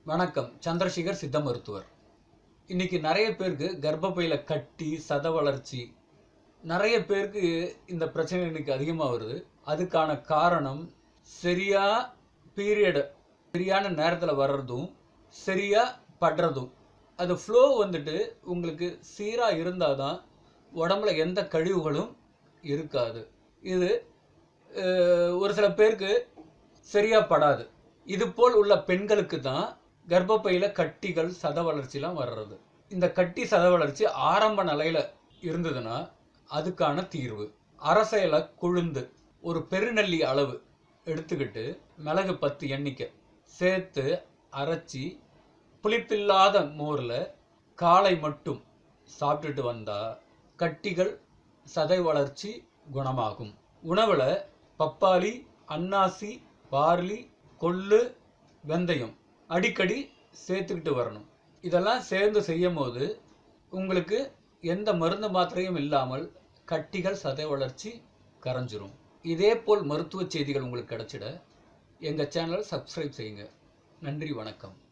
வணக்கம் சந்திரசேகர் சித்த மருத்துவர் இன்னைக்கு நிறைய பேருக்கு கர்ப்பப்பையில கட்டி சத வளர்ச்சி நிறைய பேருக்கு இந்த பிரச்சனை இன்னைக்கு அதிகமாக வருது அதுக்கான காரணம் சரியா பீரியட் சரியான நேரத்தில் வர்றதும் சரியா படுறதும் அது ஃப்ளோ வந்துட்டு உங்களுக்கு சீராக இருந்தால் தான் உடம்புல எந்த கழிவுகளும் இருக்காது இது அஹ், ஒரு சில பேருக்கு சரியா படாது இது போல் உள்ள பெண்களுக்கு தான் கர்ப்பப்பையில கட்டிகள் சத வளர்ச்சிலாம் வர்றது இந்த கட்டி சத வளர்ச்சி ஆரம்ப நிலையில இருந்ததுன்னா அதுக்கான தீர்வு அரசையில குழுந்து ஒரு பெருநெல்லி அளவு எடுத்துக்கிட்டு மிளகு பத்து எண்ணிக்கை சேர்த்து அரைச்சி புளிப்பில்லாத மோரில் காலை மட்டும் சாப்பிட்டுட்டு வந்தா கட்டிகள் சதை வளர்ச்சி குணமாகும் உணவுல பப்பாளி அன்னாசி பார்லி கொள்ளு வெந்தயம் அடிக்கடி சேர்த்துக்கிட்டு வரணும் இதெல்லாம் சேர்ந்து செய்யும் போது உங்களுக்கு எந்த மருந்து மாத்திரையும் இல்லாமல் கட்டிகள் சதை வளர்ச்சி கரைஞ்சிரும் இதே போல் மருத்துவ செய்திகள் உங்களுக்கு கிடைச்சிட எங்கள் சேனல் சப்ஸ்கிரைப் செய்யுங்க நன்றி வணக்கம்